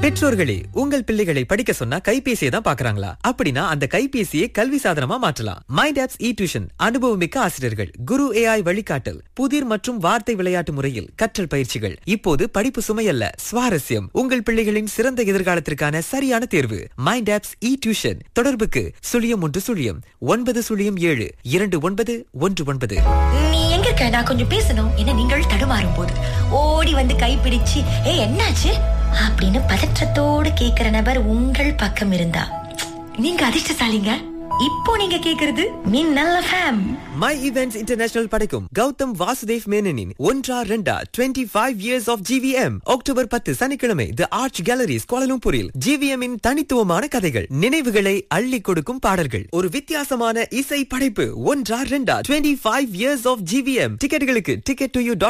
பெற்றோர்களே உங்கள் பிள்ளைகளை படிக்க சொன்னா கைபேசியை தான் பாக்குறாங்களா அப்படின்னா அந்த கைபேசியை கல்வி சாதனமா மாற்றலாம் மைண்ட் ஆப்ஸ் இ டியூஷன் அனுபவமிக்க ஆசிரியர்கள் குரு ஏஐ வழிகாட்டல் புதிர் மற்றும் வார்த்தை விளையாட்டு முறையில் கற்றல் பயிற்சிகள் இப்போது படிப்பு சுமையல்ல சுவாரஸ்யம் உங்கள் பிள்ளைகளின் சிறந்த எதிர்காலத்திற்கான சரியான தேர்வு மைண்ட் ஆப்ஸ் இ டியூஷன் தொடர்புக்கு சுழியம் ஒன்று சுழியம் ஒன்பது சுழியம் ஏழு இரண்டு ஒன்பது ஒன்று ஒன்பது நீ எங்க இருக்க நான் கொஞ்சம் பேசணும் என்ன நீங்கள் தடுமாறும் போது ஓடி வந்து கைப்பிடிச்சு ஏ என்னாச்சு அப்படின்னு பதற்றத்தோடு கேக்குற நபர் உங்கள் பக்கம் இருந்தா நீங்க அதிர்ஷ்டசாலிங்க இப்போ நீங்க கேக்குறது மின்னல் ஃபேம் மை ஈவென்ட்ஸ் இன்டர்நேஷனல் படைக்கும் கௌதம் வாசுதேவ் மேனனின் ஒன்றா ரெண்டா twenty five years of GVM October பத்து சனிக்கிழமை தி ஆர்ச் கேலரிஸ் கோலலும்பூரில் ஜிவிஎம் இன் தனித்துவமான கதைகள் நினைவுகளை அள்ளி கொடுக்கும் பாடல்கள் ஒரு வித்தியாசமான இசை படைப்பு ஒன்றா ரெண்டா twenty five years of GVM டிக்கெட்டுகளுக்கு டிக்கெட் டு யூ